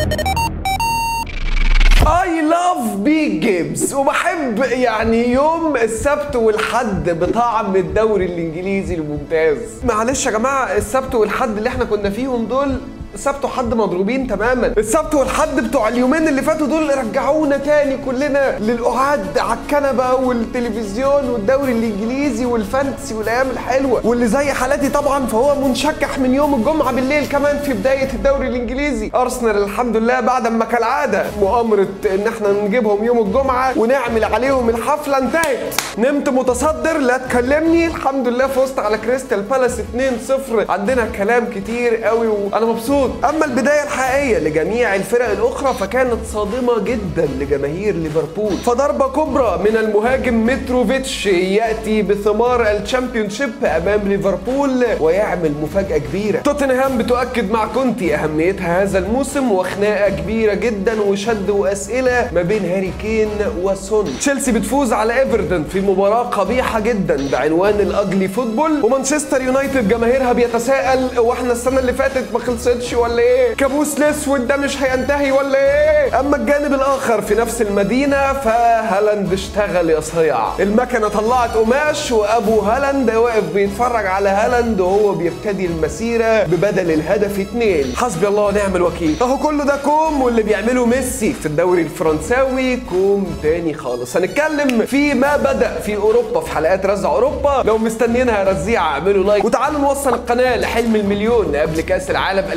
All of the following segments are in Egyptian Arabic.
I love big games وبحب يعني يوم السبت والحد بطعم الدوري الانجليزي الممتاز معلش يا جماعه السبت والحد اللي احنا كنا فيهم دول السبت وحد مضروبين تماما السبت والحد بتوع اليومين اللي فاتوا دول رجعونا تاني كلنا للقعاد على الكنبه والتلفزيون والدوري الانجليزي والفانتسي والايام الحلوه واللي زي حالاتي طبعا فهو منشكح من يوم الجمعه بالليل كمان في بدايه الدوري الانجليزي ارسنال الحمد لله بعد ما كالعاده مؤامره ان احنا نجيبهم يوم الجمعه ونعمل عليهم الحفله انتهت نمت متصدر لا تكلمني الحمد لله فزت على كريستال بالاس 2-0 عندنا كلام كتير قوي وانا مبسوط اما البدايه الحقيقيه لجميع الفرق الاخرى فكانت صادمه جدا لجماهير ليفربول فضربه كبرى من المهاجم متروفيتش ياتي بثمار الشامبيونشيب امام ليفربول ويعمل مفاجاه كبيره توتنهام بتؤكد مع كونتي اهميتها هذا الموسم وخناقه كبيره جدا وشد واسئله ما بين هاري كين وسون تشيلسي بتفوز على ايفرتون في مباراه قبيحه جدا بعنوان الاجلي فوتبول ومانشستر يونايتد جماهيرها بيتساءل واحنا السنه اللي فاتت ما خلصتش ولا ايه كابوس الاسود ده مش هينتهي ولا ايه اما الجانب الاخر في نفس المدينه فهالاند اشتغل يا صيع المكنه طلعت قماش وابو هالاند واقف بيتفرج على هالاند وهو بيبتدي المسيره ببدل الهدف اتنين حسبي الله ونعم الوكيل اهو كله ده كوم واللي بيعمله ميسي في الدوري الفرنساوي كوم تاني خالص هنتكلم في ما بدا في اوروبا في حلقات رزع اوروبا لو مستنيينها رزيعه اعملوا لايك وتعالوا نوصل القناه لحلم المليون قبل كاس العالم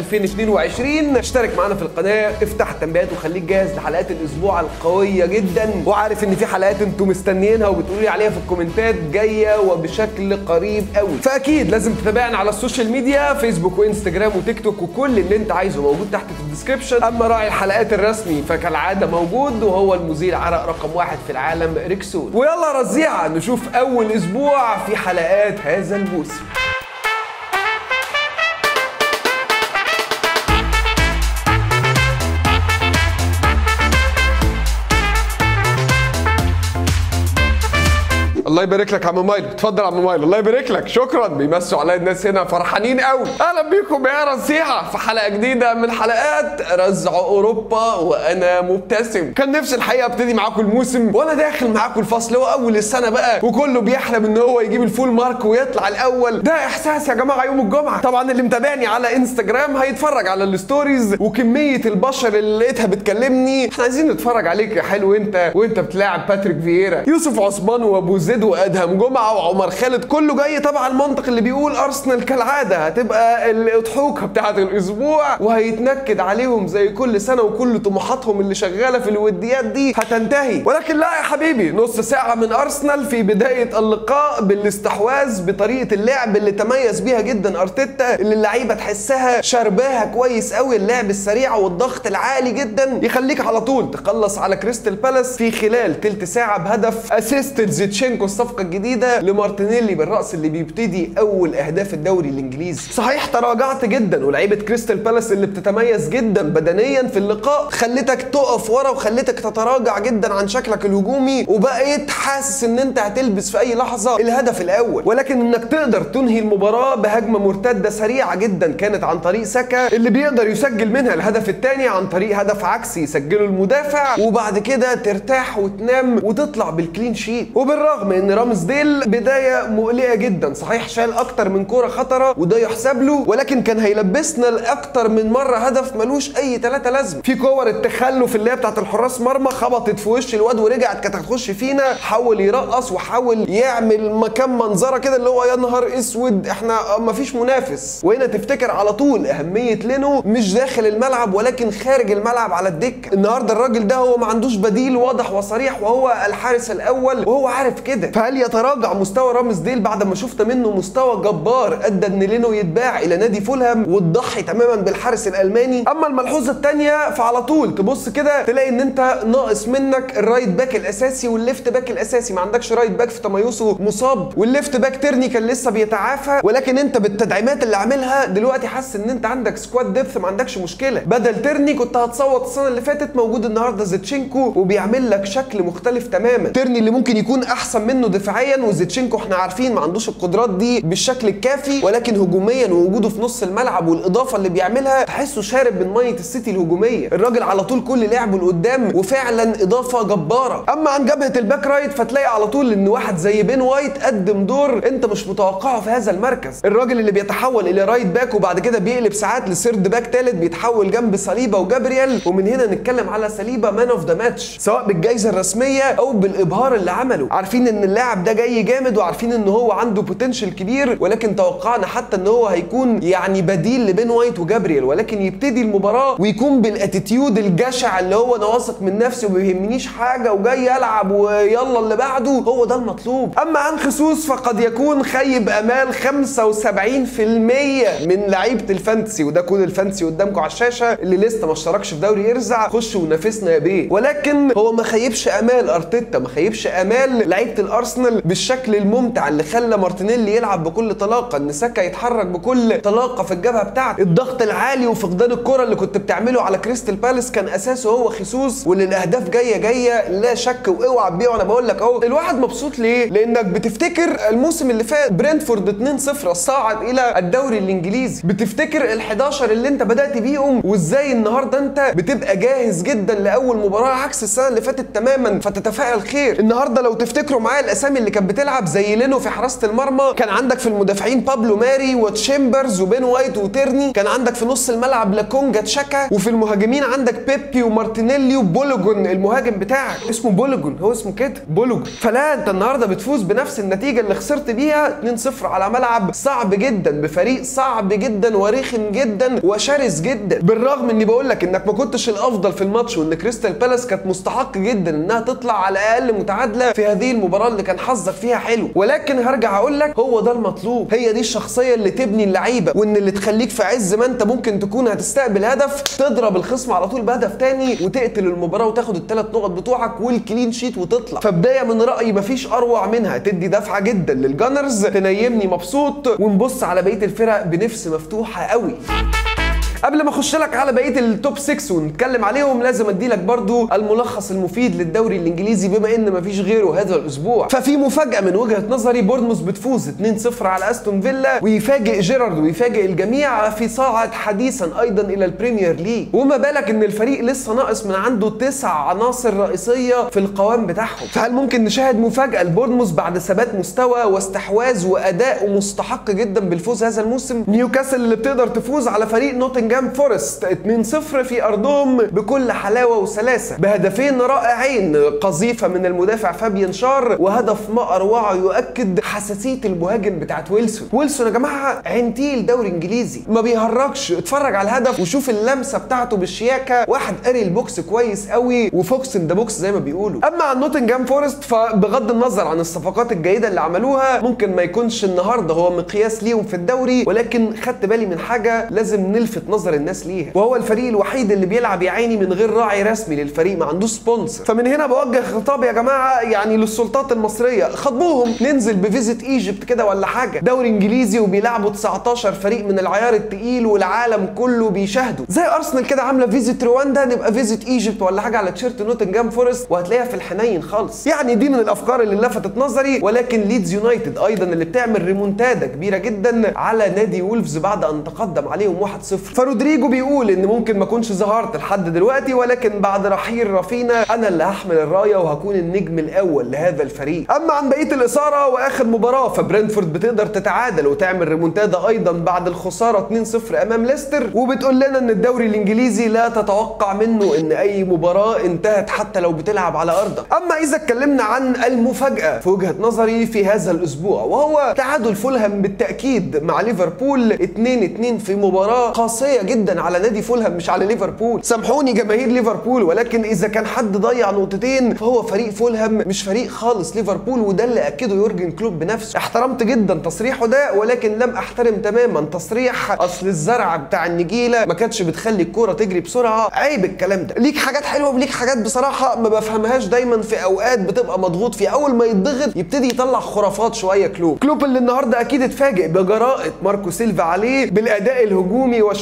2022 اشترك معانا في القناه افتح التنبيهات وخليك جاهز لحلقات الاسبوع القويه جدا وعارف ان في حلقات انتوا مستنيينها وبتقولوا لي عليها في الكومنتات جايه وبشكل قريب قوي فاكيد لازم تتابعنا على السوشيال ميديا فيسبوك وانستجرام وتيك توك وكل اللي انت عايزه موجود تحت في الديسكربشن اما راعي الحلقات الرسمي فكالعاده موجود وهو المذيع عرق رقم واحد في العالم ريكسون ويلا رزيعه نشوف اول اسبوع في حلقات هذا الموسم الله يبارك لك يا عم مايلو اتفضل يا عم مايلو الله يبارك لك شكرا بيمسوا عليا الناس هنا فرحانين قوي اهلا بيكم يا رزيعه في حلقه جديده من حلقات رزع اوروبا وانا مبتسم كان نفسي الحقيقه ابتدي معاكم الموسم وانا داخل معاكم الفصل هو اول السنه بقى وكله بيحلم ان هو يجيب الفول مارك ويطلع الاول ده احساس يا جماعه يوم الجمعه طبعا اللي متابعني على انستجرام هيتفرج على الستوريز وكميه البشر اللي لقيتها بتكلمني احنا عايزين نتفرج عليك يا حلو انت وانت بتلاعب باتريك فييرا يوسف عثمان وابو زيد وادهم جمعه وعمر خالد كله جاي طبعا المنطق اللي بيقول ارسنال كالعاده هتبقى الاضحوكه بتاعه الاسبوع وهيتنكد عليهم زي كل سنه وكل طموحاتهم اللي شغاله في الوديات دي هتنتهي ولكن لا يا حبيبي نص ساعه من ارسنال في بدايه اللقاء بالاستحواذ بطريقه اللعب اللي تميز بيها جدا ارتيتا اللي اللعيبه تحسها شرباها كويس قوي اللعب السريع والضغط العالي جدا يخليك على طول تخلص على كريستال بالاس في خلال تلت ساعه بهدف اسيستد زيتشينكو الصفقه الجديده لمارتينيلي بالراس اللي بيبتدي اول اهداف الدوري الانجليزي صحيح تراجعت جدا ولعيبه كريستال بالاس اللي بتتميز جدا بدنيا في اللقاء خلتك تقف ورا وخلتك تتراجع جدا عن شكلك الهجومي وبقيت حاسس ان انت هتلبس في اي لحظه الهدف الاول ولكن انك تقدر تنهي المباراه بهجمه مرتده سريعه جدا كانت عن طريق سكا اللي بيقدر يسجل منها الهدف الثاني عن طريق هدف عكسي يسجله المدافع وبعد كده ترتاح وتنام وتطلع بالكلين شيت وبالرغم ان رامز ديل بدايه مقلقه جدا صحيح شال اكتر من كوره خطره وده يحسب له ولكن كان هيلبسنا لاكتر من مره هدف ملوش اي ثلاثه لازمه في كور التخلف اللي هي بتاعت الحراس مرمى خبطت في وش الواد ورجعت كانت هتخش فينا حاول يرقص وحاول يعمل مكان منظره كده اللي هو يا نهار اسود احنا مفيش منافس وهنا تفتكر على طول اهميه لينو مش داخل الملعب ولكن خارج الملعب على الدكه النهارده الراجل ده هو ما عندوش بديل واضح وصريح وهو الحارس الاول وهو عارف كده فهل يتراجع مستوى رامز ديل بعد ما شفنا منه مستوى جبار ادى ان لينو يتباع الى نادي فولهام وتضحي تماما بالحارس الالماني اما الملحوظه الثانيه فعلى طول تبص كده تلاقي ان انت ناقص منك الرايت باك الاساسي والليفت باك الاساسي ما عندكش رايت باك في تميزه مصاب والليفت باك ترني كان لسه بيتعافى ولكن انت بالتدعيمات اللي عاملها دلوقتي حاسس ان انت عندك سكواد ديبث ما عندكش مشكله بدل ترني كنت هتصوت السنه اللي فاتت موجود النهارده زيتشينكو وبيعمل لك شكل مختلف تماما ترني اللي ممكن يكون احسن منه منه دفاعيا وزيتشينكو احنا عارفين ما عندوش القدرات دي بالشكل الكافي ولكن هجوميا ووجوده في نص الملعب والاضافه اللي بيعملها تحسه شارب من ميه السيتي الهجوميه الراجل على طول كل لعبه لقدام وفعلا اضافه جباره اما عن جبهه الباك رايت فتلاقي على طول ان واحد زي بين وايت قدم دور انت مش متوقعه في هذا المركز الراجل اللي بيتحول الى رايت باك وبعد كده بيقلب ساعات لسيرد باك ثالث بيتحول جنب صليبا وجابرييل ومن هنا نتكلم على صليبا مان اوف ذا ماتش سواء بالجائزه الرسميه او بالابهار اللي عمله عارفين ان اللاعب ده جاي جامد وعارفين ان هو عنده بوتنشال كبير ولكن توقعنا حتى ان هو هيكون يعني بديل لبين وايت وجابرييل ولكن يبتدي المباراه ويكون بالاتيتيود الجشع اللي هو انا واثق من نفسي وما بيهمنيش حاجه وجاي العب ويلا اللي بعده هو ده المطلوب اما عن خصوص فقد يكون خيب امال 75% من لعيبه الفانتسي وده كود الفانتسي قدامكم على الشاشه اللي لسه ما اشتركش في دوري ارزع خش ونافسنا يا بيه ولكن هو ما خيبش امال ارتيتا ما خيبش امال لعيبه الارسنال بالشكل الممتع اللي خلى مارتينيلي يلعب بكل طلاقه ان ساكا يتحرك بكل طلاقه في الجبهه بتاعته الضغط العالي وفقدان الكره اللي كنت بتعمله على كريستال بالاس كان اساسه هو خيسوس واللي الاهداف جايه جايه لا شك واوعى تبيعه انا بقول لك اهو الواحد مبسوط ليه لانك بتفتكر الموسم اللي فات برينفورد 2-0 صعد الى الدوري الانجليزي بتفتكر ال11 اللي انت بدات بيهم وازاي النهارده انت بتبقى جاهز جدا لاول مباراه عكس السنه اللي فاتت تماما فتتفائل خير النهارده لو تفتكروا معايا الاسامي اللي كانت بتلعب زي لينو في حراسه المرمى كان عندك في المدافعين بابلو ماري وتشامبرز وبين وايت وتيرني كان عندك في نص الملعب لاكونجا تشاكا وفي المهاجمين عندك بيبي ومارتينيلي وبولوجون المهاجم بتاعك اسمه بولوجون هو اسمه كده بولوجون فلا انت النهارده بتفوز بنفس النتيجه اللي خسرت بيها 2-0 على ملعب صعب جدا بفريق صعب جدا ورخم جدا وشرس جدا بالرغم اني بقول لك انك ما كنتش الافضل في الماتش وان كريستال بالاس كانت مستحق جدا انها تطلع على الاقل متعادله في هذه المباراه اللي كان حظك فيها حلو ولكن هرجع اقول لك هو ده المطلوب هي دي الشخصيه اللي تبني اللعيبه وان اللي تخليك في عز ما انت ممكن تكون هتستقبل هدف تضرب الخصم على طول بهدف تاني وتقتل المباراه وتاخد الثلاث نقط بتوعك والكلين شيت وتطلع فبدايه من رايي مفيش اروع منها تدي دفعه جدا للجانرز تنيمني مبسوط ونبص على بقيه الفرق بنفس مفتوحه قوي قبل ما اخش لك على بقيه التوب 6 ونتكلم عليهم لازم ادي لك برضو الملخص المفيد للدوري الانجليزي بما ان مفيش غيره هذا الاسبوع ففي مفاجاه من وجهه نظري بورنموث بتفوز 2-0 على استون فيلا ويفاجئ جيرارد ويفاجئ الجميع في صاعد حديثا ايضا الى البريمير ليج وما بالك ان الفريق لسه ناقص من عنده تسع عناصر رئيسيه في القوام بتاعهم فهل ممكن نشاهد مفاجاه لبورنموث بعد ثبات مستوى واستحواذ واداء مستحق جدا بالفوز هذا الموسم نيوكاسل اللي بتقدر تفوز على فريق نوتنجهام فورست 2-0 في ارضهم بكل حلاوه وسلاسه بهدفين رائعين قذيفه من المدافع فابيان شار وهدف ما اروعه يؤكد حساسيه المهاجم بتاعت ويلسون ويلسون يا جماعه عنتيل دوري انجليزي ما بيهرجش اتفرج على الهدف وشوف اللمسه بتاعته بالشياكه واحد قاري البوكس كويس قوي وفوكس ان ذا بوكس زي ما بيقولوا اما عن نوتنجهام فورست فبغض النظر عن الصفقات الجيده اللي عملوها ممكن ما يكونش النهارده هو مقياس ليهم في الدوري ولكن خدت بالي من حاجه لازم نلفت نظر الناس ليها وهو الفريق الوحيد اللي بيلعب يا عيني من غير راعي رسمي للفريق ما عندوش سبونسر فمن هنا بوجه خطاب يا جماعه يعني للسلطات المصريه خطبوهم ننزل بفيزيت ايجيبت كده ولا حاجه دوري انجليزي وبيلعبوا 19 فريق من العيار التقيل والعالم كله بيشاهدوا زي ارسنال كده عامله فيزيت رواندا نبقى فيزيت ايجيبت ولا حاجه على تيشيرت نوتنجهام فورست وهتلاقيها في الحنين خالص يعني دي من الافكار اللي لفتت نظري ولكن ليدز يونايتد ايضا اللي بتعمل ريمونتادا كبيره جدا على نادي وولفز بعد ان تقدم عليهم 1-0 فرودريجو بيقول ان ممكن ما اكونش ظهرت لحد دلوقتي ولكن بعد رحيل رافينا انا اللي هحمل الرايه وهكون النجم الاول لهذا الفريق اما عن بقيه الاثاره واخر مباراه فبرنتفورد بتقدر تتعادل وتعمل ريمونتادا ايضا بعد الخساره 2-0 امام ليستر وبتقول لنا ان الدوري الانجليزي لا تتوقع منه ان اي مباراه انتهت حتى لو بتلعب على ارضك اما اذا اتكلمنا عن المفاجاه في وجهه نظري في هذا الاسبوع وهو تعادل فولهام بالتاكيد مع ليفربول 2-2 في مباراه قاسيه جدا على نادي فولهام مش على ليفربول سامحوني جماهير ليفربول ولكن اذا كان حد ضيع نقطتين فهو فريق فولهام مش فريق خالص ليفربول وده اللي اكده يورجن كلوب بنفسه احترمت جدا تصريحه ده ولكن لم احترم تماما تصريح اصل الزرع بتاع النجيله ما كانتش بتخلي الكوره تجري بسرعه عيب الكلام ده ليك حاجات حلوه وليك حاجات بصراحه ما بفهمهاش دايما في اوقات بتبقى مضغوط فيها اول ما يتضغط يبتدي يطلع خرافات شويه كلوب كلوب اللي النهارده اكيد اتفاجئ بجراءه ماركو سيلفا عليه بالاداء الهجومي والشجاع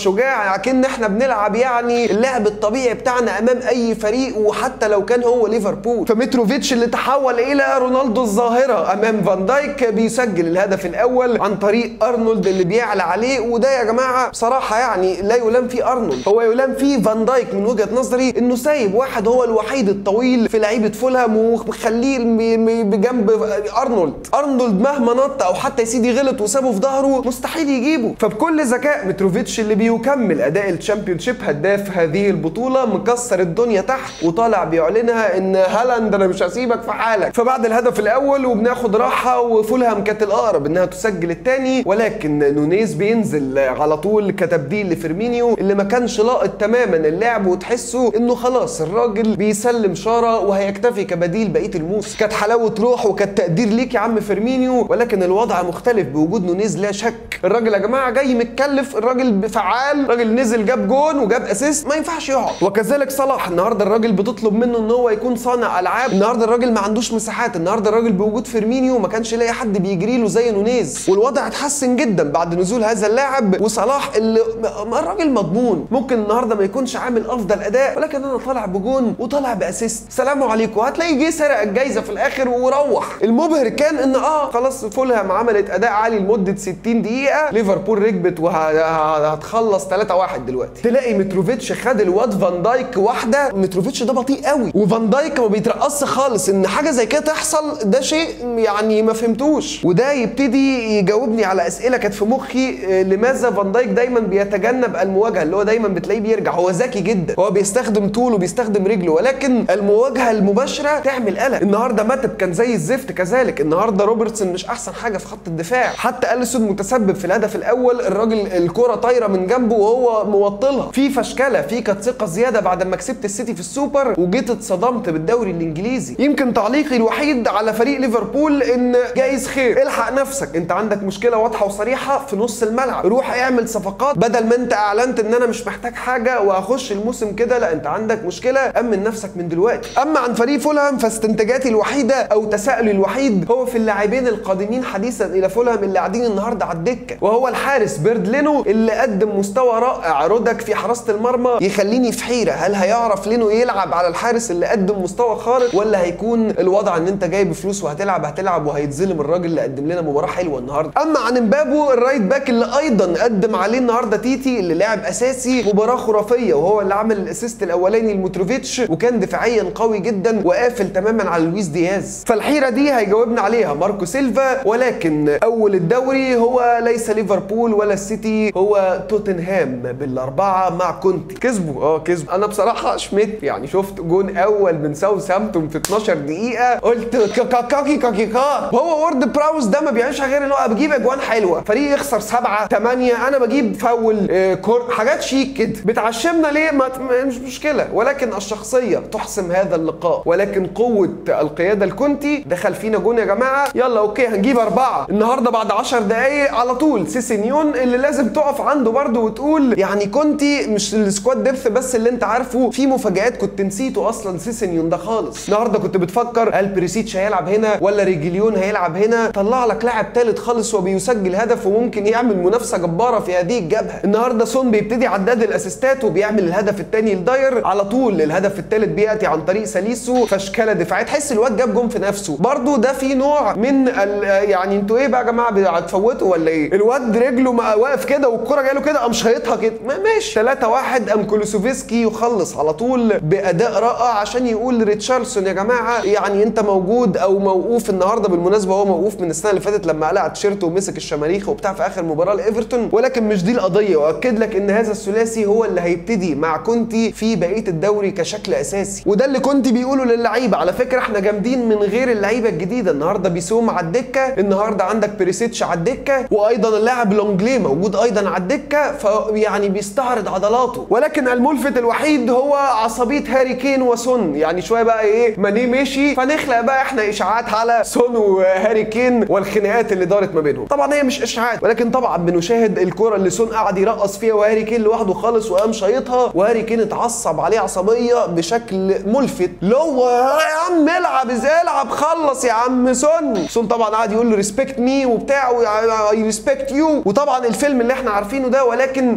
اكن احنا بنلعب يعني اللعب الطبيعي بتاعنا امام اي فريق وحتى لو كان هو ليفربول فمتروفيتش اللي تحول الى رونالدو الظاهره امام فان دايك بيسجل الهدف الاول عن طريق ارنولد اللي بيعلى عليه وده يا جماعه بصراحه يعني لا يلام فيه ارنولد هو يلام فيه فان دايك من وجهه نظري انه سايب واحد هو الوحيد الطويل في لعيبه فولهام ومخليه م- م- بجنب ارنولد ارنولد مهما نط او حتى يا سيدي غلط وسابه في ظهره مستحيل يجيبه فبكل ذكاء متروفيتش اللي بيكمل اداء الشامبيونشيب هداف هذه البطوله مكسر الدنيا تحت وطالع بيعلنها ان هالاند انا مش هسيبك في حالك فبعد الهدف الاول وبناخد راحه وفولهام كانت الاقرب انها تسجل الثاني ولكن نونيز بينزل على طول كتبديل لفيرمينيو اللي ما كانش لاقط تماما اللعب وتحسه انه خلاص الراجل بيسلم شاره وهيكتفي كبديل بقيه الموسم كانت حلاوه روح وكانت تقدير ليك يا عم فيرمينيو ولكن الوضع مختلف بوجود نونيز لا شك الراجل يا جماعه جاي متكلف الراجل فعال الراجل نزل جاب جون وجاب اسيست ما ينفعش يقعد وكذلك صلاح النهارده الراجل بتطلب منه ان هو يكون صانع العاب النهارده الراجل ما عندوش مساحات النهارده الراجل بوجود فيرمينيو ما كانش لاقي حد بيجري له زي نونيز والوضع اتحسن جدا بعد نزول هذا اللاعب وصلاح اللي ما الراجل مضمون ممكن النهارده ما يكونش عامل افضل اداء ولكن انا طالع بجون وطالع باسيست سلام عليكم هتلاقي جه سرق الجايزه في الاخر وروح المبهر كان ان اه خلاص فولهام عملت اداء عالي لمده 60 دقيقه ليفربول ركبت وهتخلص 3-1 دلوقتي تلاقي متروفيتش خد الواد فان دايك واحده متروفيتش ده بطيء قوي وفان دايك ما بيترقصش خالص ان حاجه زي كده تحصل ده شيء يعني ما فهمتوش وده يبتدي يجاوبني على اسئله كانت في مخي آه، لماذا فان دايك دايما بيتجنب المواجهه اللي هو دايما بتلاقيه بيرجع هو ذكي جدا هو بيستخدم طوله بيستخدم رجله ولكن المواجهه المباشره تعمل قلق النهارده ماتب كان زي الزفت كذلك النهارده روبرتسون مش احسن حاجه في خط الدفاع حتى اليسون متسبب في الهدف الاول الراجل الكره طايره من جنبه وهو موطلها في فشكله في كانت ثقه زياده بعد ما كسبت السيتي في السوبر وجيت اتصدمت بالدوري الانجليزي يمكن تعليقي الوحيد على فريق ليفربول ان جايز خير الحق نفسك انت عندك مشكله واضحه وصريحه في نص الملعب روح اعمل صفقات بدل ما انت اعلنت ان انا مش محتاج حاجه وهخش الموسم كده لا انت عندك مشكله امن نفسك من دلوقتي اما عن فريق فولهام فاستنتاجاتي الوحيده او تساؤلي الوحيد هو في اللاعبين القادمين حديثا الى فولهام اللي قاعدين النهارده على الدكه وهو الحارس بيرد لينو اللي قدم مستوى رائع رودك في حراسه المرمى يخليني في حيره هل هيعرف لينو يلعب على الحارس اللي قدم مستوى خارق ولا هيكون الوضع ان انت جايب فلوس وهتلعب هتلعب وهيتظلم الراجل اللي قدم لنا مباراه حلوه النهارده اما عن امبابو الرايت باك اللي ايضا قدم عليه النهارده تيتي اللي لعب اساسي مباراه خرافيه وهو اللي عمل الاسيست الاولاني لمتروفيتش وكان دفاعيا قوي جدا وقافل تماما على لويس دياز فالحيره دي هيجاوبنا عليها ماركو سيلفا ولكن اول الدوري هو ليس ليفربول ولا السيتي هو توتنهام بالاربعه مع كونتي كسبوا اه كسبوا انا بصراحه شميت يعني شفت جون اول من ساوثهامبتون في 12 دقيقه قلت كاكا كاكي كاكي كا هو وورد براوس ده ما بيعملش غير ان هو بجيب اجوان حلوه فريق يخسر سبعه ثمانيه انا بجيب فاول آه، كور حاجات شيك كده بتعشمنا ليه ما ما- مش مشكله ولكن الشخصيه تحسم هذا اللقاء ولكن قوه القياده الكونتي دخل فينا جون يا جماعه يلا اوكي هنجيب اربعه النهارده بعد 10 دقائق على طول سيسينيون اللي لازم تقف عنده برده وتقول يعني كونتي مش السكواد ديبث بس اللي انت عارفه في مفاجات كنت نسيته اصلا سيسينيون ده خالص النهارده كنت بتفكر هل بريسيتش هيلعب هنا ولا ريجيليون هيلعب هنا طلع لك لاعب ثالث خالص وبيسجل هدف وممكن يعمل منافسه جباره في هذه الجبهه النهارده سون بيبتدي عداد الاسيستات وبيعمل الهدف الثاني لداير على طول الهدف الثالث بياتي عن طريق ساليسو فشكله دفاعيه تحس الواد جاب جون في نفسه برضو ده في نوع من ال- يعني انتوا ايه بقى يا جماعه هتفوتوا ولا ايه الواد رجله ما واقف كده والكره جايه له كده قام شايطها كده ما- ماشي 3 1 قام كولوسوفسكي يخلص على طول باداء رائع عشان يقول لريتشارلسون يا جماعه يعني انت موجود او موقوف النهارده بالمناسبه هو موقوف من السنه اللي فاتت لما قلع تيشيرته ومسك الشماريخ وبتاع في اخر مباراه لايفرتون ولكن مش دي القضيه واكد لك ان هذا الثلاثي هو اللي هيبتدي مع كونتي في بقيه الدوري كشكل اساسي وده اللي كنت بيقوله للعيبه على فكره احنا جامدين من غير اللعيبه الجديده النهارده بيسوم على الدكه النهارده عندك بريسيتش على الدكه وايضا اللاعب لونجلي موجود ايضا على الدكه فيعني بيستعرض عضلاته ولكن الملفت الوحيد هو عصبيه هاري كين وسون يعني شويه بقى ايه ماني مشي فنخلق بقى احنا اشاعات على سون وهاري كين والخناقات اللي دارت ما بينهم طبعا هي مش اشاعات ولكن طبعا بنشاهد الكره اللي سون قعد يرقص فيها وهاري كين لوحده خالص وقام شايطها وهاري كين اتعصب عليه عصبيه بشكل ملفت اللي هو يا عم العب ازاي العب خلص يا عم سون سون طبعا قعد يقول له ريسبكت مي وبتاع ريسبكت يو وطبعا الفيلم اللي احنا عارفينه ده ولكن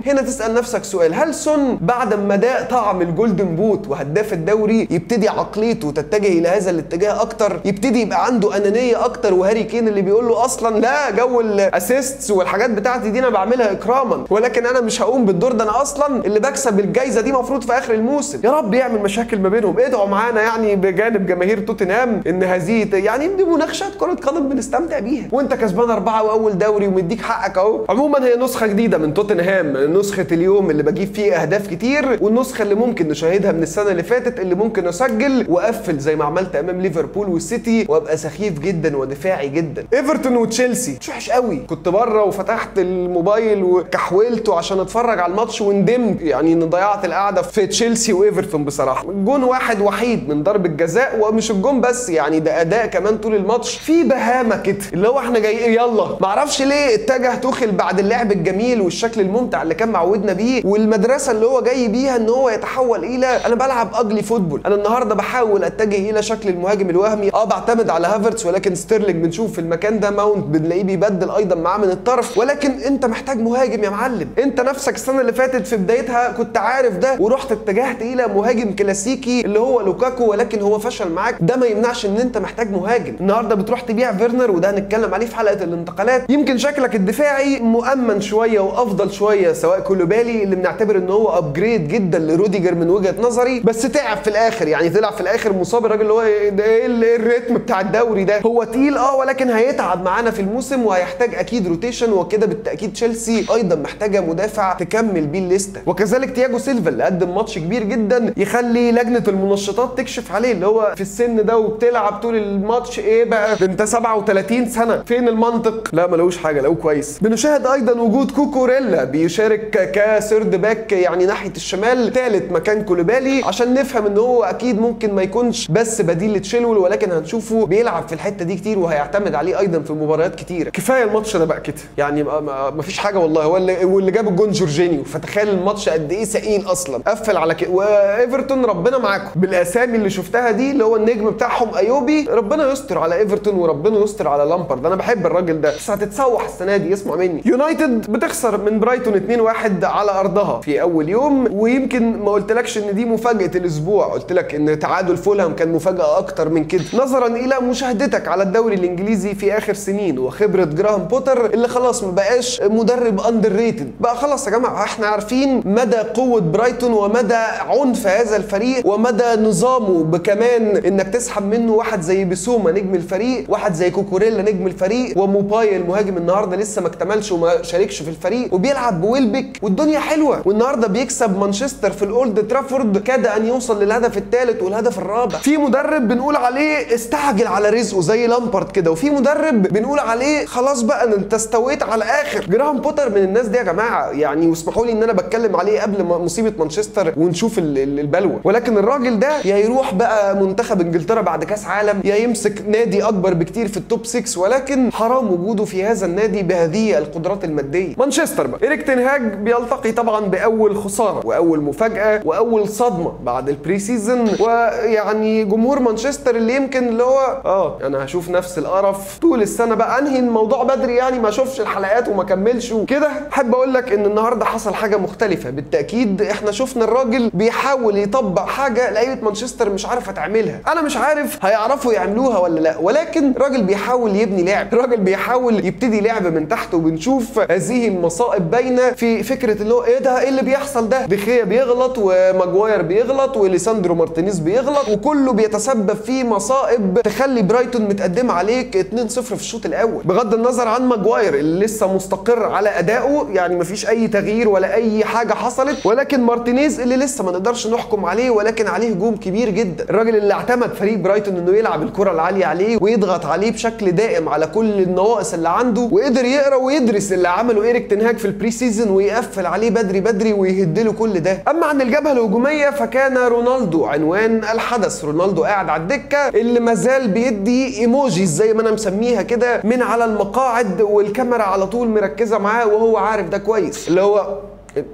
هنا تسال نفسك سؤال هل سون بعد ما داق طعم الجولدن بوت وهداف الدوري يبتدي عقليته تتجه الى هذا الاتجاه اكتر يبتدي يبقى عنده انانيه اكتر وهاري كين اللي بيقول له اصلا لا جو الاسيستس والحاجات بتاعتي دي انا بعملها اكراما ولكن انا مش هقوم بالدور ده انا اصلا اللي بكسب الجايزه دي مفروض في اخر الموسم يا رب يعمل مشاكل ما بينهم ادعوا معانا يعني بجانب جماهير توتنهام ان هذه يعني دي مناقشات كره قدم بنستمتع بيها وانت كسبان اربعه واول دوري ومديك حقك اهو عموما هي نسخه جديده من توتنهام نسخه اليوم اللي بجيب فيه اهداف كتير والنسخه اللي ممكن نشاهدها من السنه اللي فاتت اللي ممكن اسجل واقفل زي ما عملت امام ليفربول والسيتي وابقى سخيف جدا ودفاعي جدا ايفرتون وتشيلسي مش وحش قوي كنت بره وفتحت الموبايل وكحولته عشان اتفرج على الماتش وندمت يعني ان ضيعت القعده في تشيلسي وايفرتون بصراحه جون واحد وحيد من ضربه جزاء ومش الجون بس يعني ده اداء كمان طول الماتش في بهامه كده اللي هو احنا جاي يلا معرفش ليه اتجه توخل بعد اللعب الجميل والشكل الممتع اللي كان معودنا بيه والمدرسه اللي هو جاي بيها ان هو يتحول الى انا بلعب اجلي فوتبول انا النهارده بحاول اتجه الى شكل المهاجم الوهمي اه بعتمد على هافرتس ولكن ستيرلينج بنشوف في المكان ده ماونت بنلاقيه بيبدل ايضا معاه من الطرف ولكن انت محتاج مهاجم يا معلم انت نفسك السنه اللي فاتت في بدايتها كنت عارف ده ورحت اتجهت الى مهاجم كلاسيكي اللي هو لوكاكو ولكن هو فشل معاك ده ما يمنعش ان انت محتاج مهاجم النهارده بتروح تبيع فيرنر وده هنتكلم عليه في حلقه الانتقالات يمكن شكلك الدفاعي مؤمن شويه وافضل شويه سواء كولوبالي اللي بنعتبر ان هو ابجريد جدا لروديجر من وجهه نظري بس تعب في الاخر يعني طلع في الاخر مصاب الراجل اللي هو ايه ده ايه ال- إيه الريتم بتاع الدوري ده هو تقيل اه ولكن هيتعب معانا في الموسم وهيحتاج اكيد روتيشن وكده بالتاكيد تشيلسي ايضا محتاجه مدافع تكمل بيه الليسته وكذلك تياجو سيلفا اللي قدم ماتش كبير جدا يخلي لجنه المنشطات تكشف عليه اللي هو في السن ده وبتلعب طول الماتش ايه بقى ده انت 37 سنه فين المنطق لا ملوش حاجه لو كويس بنشاهد ايضا وجود كوكوريلا بيشارك كسيرد باك يعني ناحيه الشمال ثالث مكان كولوبالي عشان نفهم ان هو اكيد ممكن ما يكونش بس بديل لتشيلول ولكن هنشوفه بيلعب في الحته دي كتير وهيعتمد عليه ايضا في مباريات كتير كفايه الماتش ده بقى كده يعني ما- ما ما فيش حاجه والله هو اللي واللي جاب الجون جورجينيو فتخيل الماتش قد ايه ثقيل اصلا قفل على كده وايفرتون ربنا معاكم بالاسامي اللي شفتها دي اللي هو النجم بتاعهم ايوبي ربنا يستر على ايفرتون وربنا يستر على لامبرد انا بحب الراجل ده بس هتتسوح السنه دي اسمع مني يونايتد بتخسر من برايتون 2-1 على ارضها في اول يوم ويمكن ما قلتلكش ان دي مفاجاه الاسبوع قلت لك ان تعادل فولهام كان مفاجاه اكتر من كده نظرا الى مشاهدتك على الدوري الانجليزي في اخر سنين وخبره جراهام بوتر اللي خلاص ما بقاش مدرب اندر ريتد بقى خلاص يا جماعه احنا عارفين مدى قوه برايتون ومدى عنف هذا الفريق ومدى نظامه بكمان انك تسحب منه واحد زي بسوما نجم الفريق واحد زي كوكوريلا نجم الفريق وموباي المهاجم النهارده لسه ما اكتملش وما شاركش في الفريق وبيلعب بويلبك والدنيا حلوه والنهارده بيكسب مانشستر في الاولد ترافورد كاد ان يوصل للهدف الثالث والهدف الرابع في مدرب بنقول عليه استعجل على رزقه زي لامبارد كده وفي مدرب بنقول عليه خلاص بقى إن انت استويت على الاخر جراهام بوتر من الناس دي يا جماعه يعني واسمحوا لي ان انا بتكلم عليه قبل ما- مصيبه مانشستر ونشوف ال- ال- البلوه ولكن الراجل ده يا يروح بقى منتخب انجلترا بعد كاس عالم يا يمسك نادي اكبر بكتير في التوب 6 ولكن حرام وجوده في هذا النادي بهذه القدرات الماديه مانشستر بقى ايريك تنهاج بيلتقي طبعا باول خساره واول مفاجاه واول صدمه بعد البري سيزون ويعني جمهور مانشستر اللي يمكن اللي هو اه انا هشوف نفس القرف طول السنه بقى انهي الموضوع بدري يعني ما اشوفش الحلقات وما كملش وكده احب اقول لك ان النهارده حصل حاجه مختلفه بالتاكيد احنا شفنا الراجل بيحاول يطبق حاجه لعيبه مانشستر مش عارفه تعملها انا مش عارف هيعرفوا يعملوها ولا لا ولكن راجل بيحاول يبني لعب راجل بيحاول يبتدي لعب من تحت وبنشوف هذه المصائب باينه في فكره اللي هو ايه ده ايه اللي بيحصل ده دخيا بيغلط وماجواير بيغلط وليساندرو مارتينيز بيغلط وكله بيتسبب في مصائب تخلي برايتون متقدمه عليك 2-0 في الشوط الاول بغض النظر عن ماجواير اللي لسه مستقر على ادائه يعني مفيش اي تغيير ولا اي حاجه حصلت ولكن مارتينيز اللي لسه ما نقدرش نحكم عليه ولكن عليه هجوم كبير جدا الراجل اللي اعتمد فريق برايتون انه يلعب الكره العاليه عليه ويضغط عليه بشكل دائم على كل النواقص اللي عنده وقدر يقرا ويدرس اللي عمله ايريك تنهاج في البري سيزون ويقفل عليه بدري بدري ويهدله كل ده اما عن الجبهه الهجوميه فكان رونالدو عنوان الحدث رونالدو قاعد على الدكه اللي مازال بيدي ايموجيز زي ما انا مسميها كده من على المقاعد والكاميرا على طول مركزه معاه وهو عارف ده كويس اللي هو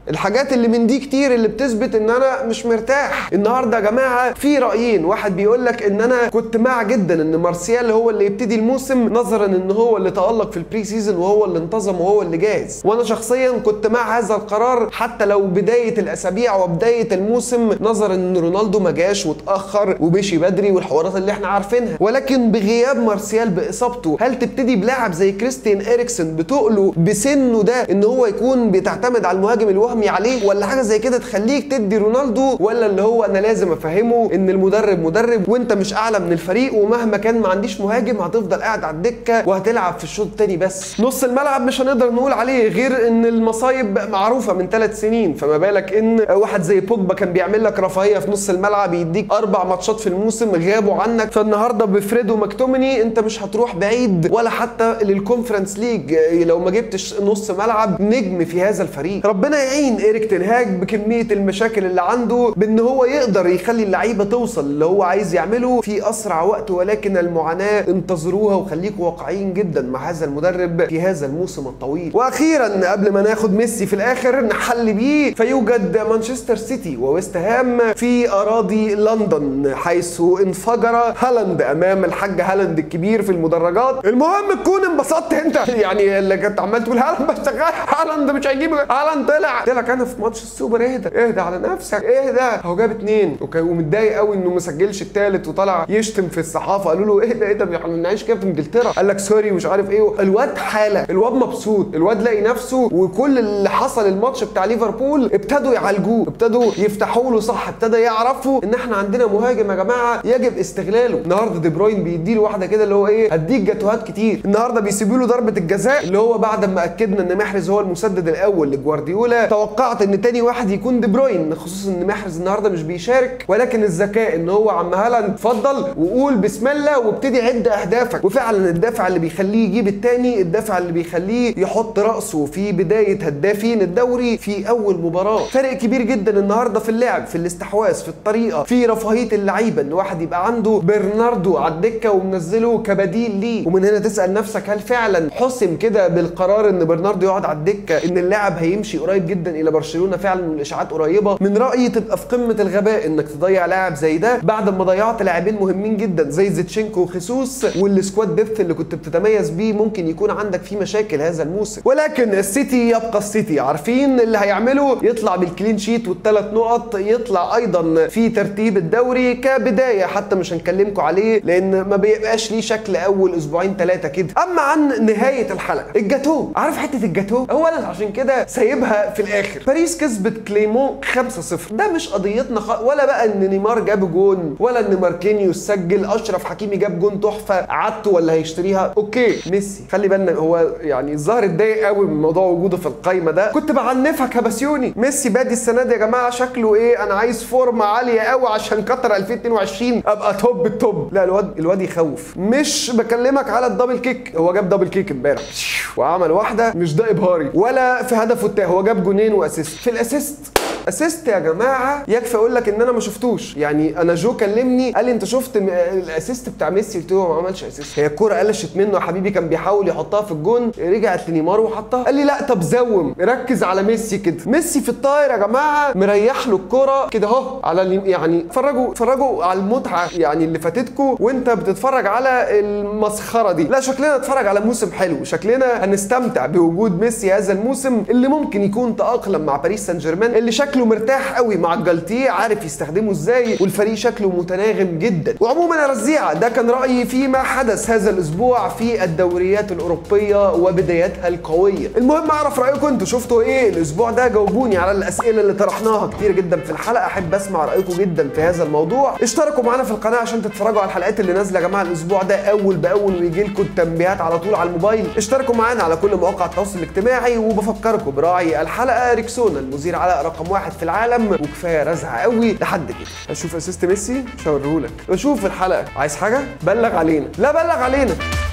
الحاجات اللي من دي كتير اللي بتثبت ان انا مش مرتاح النهارده يا جماعه في رايين واحد بيقول لك ان انا كنت مع جدا ان مارسيال هو اللي يبتدي الموسم نظرا ان هو اللي تالق في البري سيزون وهو اللي انتظم وهو اللي جاهز وانا شخصيا كنت مع هذا القرار حتى لو بدايه الاسابيع وبدايه الموسم نظرا ان رونالدو ما جاش واتاخر ومشي بدري والحوارات اللي احنا عارفينها ولكن بغياب مارسيال باصابته هل تبتدي بلاعب زي كريستيان اريكسن بتقله بسنه ده ان هو يكون بتعتمد على المهاجم الوهمي عليه ولا حاجه زي كده تخليك تدي رونالدو ولا اللي هو انا لازم افهمه ان المدرب مدرب وانت مش اعلى من الفريق ومهما كان ما عنديش مهاجم هتفضل قاعد على الدكه وهتلعب في الشوط الثاني بس نص الملعب مش هنقدر نقول عليه غير ان المصايب معروفه من ثلاث سنين فما بالك ان واحد زي بوجبا كان بيعمل لك رفاهيه في نص الملعب يديك اربع ماتشات في الموسم غابوا عنك فالنهارده بفريدو ماكتوميني انت مش هتروح بعيد ولا حتى للكونفرنس ليج لو ما جبتش نص ملعب نجم في هذا الفريق ربنا يعين ايريك تنهاج بكميه المشاكل اللي عنده بان هو يقدر يخلي اللعيبه توصل اللي هو عايز يعمله في اسرع وقت ولكن المعاناه انتظروها وخليكم واقعيين جدا مع هذا المدرب في هذا الموسم الطويل واخيرا قبل ما ناخد ميسي في الاخر نحل بيه فيوجد مانشستر سيتي وويست هام في اراضي لندن حيث انفجر هالاند امام الحاج هالاند الكبير في المدرجات المهم تكون انبسطت انت يعني اللي كنت عمال تقول هالاند بس شغال هالاند مش هيجيب هالاند طلع طلع كان في ماتش السوبر اهدى اهدى على نفسك اهدى هو جاب اتنين اوكي ومتضايق قوي انه ما سجلش التالت وطلع يشتم في الصحافه قالوا له اهدى اهدى احنا بنعيش كده في انجلترا قال لك سوري ومش عارف ايه الواد حاله الواد مبسوط الواد لاقي نفسه وكل اللي حصل الماتش بتاع ليفربول ابتدوا يعالجوه ابتدوا يفتحوا له صح ابتدى يعرفوا ان احنا عندنا مهاجم يا جماعه يجب استغلاله النهارده دي بروين بيدي له واحده كده اللي هو ايه هديك جاتوهات كتير النهارده بيسيبوا له ضربه الجزاء اللي هو بعد ما اكدنا ان محرز هو المسدد الاول لجوارديولا توقعت ان تاني واحد يكون دي بروين خصوصا ان محرز النهارده مش بيشارك ولكن الذكاء ان هو عم هالاند اتفضل وقول بسم الله وابتدي عد اهدافك وفعلا الدافع اللي بيخليه يجيب التاني الدافع اللي بيخليه يحط راسه في بدايه هدافين الدوري في اول مباراه فرق كبير جدا النهارده في اللعب في الاستحواذ في الطريقه في رفاهيه اللعيبه ان واحد يبقى عنده برناردو على الدكه ومنزله كبديل ليه ومن هنا تسال نفسك هل فعلا حسم كده بالقرار ان برناردو يقعد على الدكه ان اللاعب هيمشي قريب جدا الى برشلونه فعلا والاشاعات قريبه من رايي تبقى في قمه الغباء انك تضيع لاعب زي ده بعد ما ضيعت لاعبين مهمين جدا زي زيتشينكو وخيسوس والسكواد ديبث اللي كنت بتتميز بيه ممكن يكون عندك فيه مشاكل هذا الموسم ولكن السيتي يبقى السيتي عارفين اللي هيعمله يطلع بالكلين شيت والثلاث نقط يطلع ايضا في ترتيب الدوري كبدايه حتى مش هنكلمكم عليه لان ما بيبقاش ليه شكل اول اسبوعين ثلاثه كده اما عن نهايه الحلقه الجاتو عارف حته الجاتو اولا عشان كده سايبها في الاخر باريس كسبت كليمون 5-0 ده مش قضيتنا خ... ولا بقى ان نيمار جاب جون ولا ان ماركينيوس سجل اشرف حكيمي جاب جون تحفه عدته ولا هيشتريها اوكي ميسي خلي بالنا هو يعني الظاهر اتضايق قوي من موضوع وجوده في القايمه ده كنت بعنفها كبسيوني ميسي بادي السنه دي يا جماعه شكله ايه انا عايز فورمه عاليه قوي عشان قطر 2022 ابقى توب التوب لا الواد الواد يخوف مش بكلمك على الدبل كيك هو جاب دبل كيك امبارح وعمل واحده مش ده ابهاري ولا في هدفه التاني هو جاب جونين واسيست في الاسيست اسيست يا جماعه يكفي اقول لك ان انا ما شفتوش يعني انا جو كلمني قال لي انت شفت م- الاسيست بتاع ميسي قلت له ما عملش اسيست هي الكوره قلشت منه يا حبيبي كان بيحاول يحطها في الجون رجعت لنيمار وحطها قال لي لا طب زوم ركز على ميسي كده ميسي في الطاير يا جماعه مريح له الكوره كده اهو على اليم- يعني اتفرجوا اتفرجوا على المتعه يعني اللي فاتتكم وانت بتتفرج على المسخره دي لا شكلنا نتفرج على موسم حلو شكلنا هنستمتع بوجود ميسي هذا الموسم اللي ممكن يكون تاقلم مع باريس سان جيرمان اللي شكله مرتاح قوي مع الجالتيه عارف يستخدمه ازاي والفريق شكله متناغم جدا وعموما يا رزيعه ده كان رايي فيما حدث هذا الاسبوع في الدوريات الاوروبيه وبداياتها القويه المهم اعرف رايكم انتوا شفتوا ايه الاسبوع ده جاوبوني على الاسئله اللي طرحناها كتير جدا في الحلقه احب اسمع رايكم جدا في هذا الموضوع اشتركوا معانا في القناه عشان تتفرجوا على الحلقات اللي نازله يا جماعه الاسبوع ده اول باول ويجي لكم التنبيهات على طول على الموبايل اشتركوا معانا على كل مواقع التواصل الاجتماعي وبفكركم براعي الحلقه ريكسونا المذيع على رقم واحد في العالم وكفايه رزعه قوي لحد كده اشوف اسيست ميسي مش هوريهولك اشوف الحلقه عايز حاجه بلغ علينا لا بلغ علينا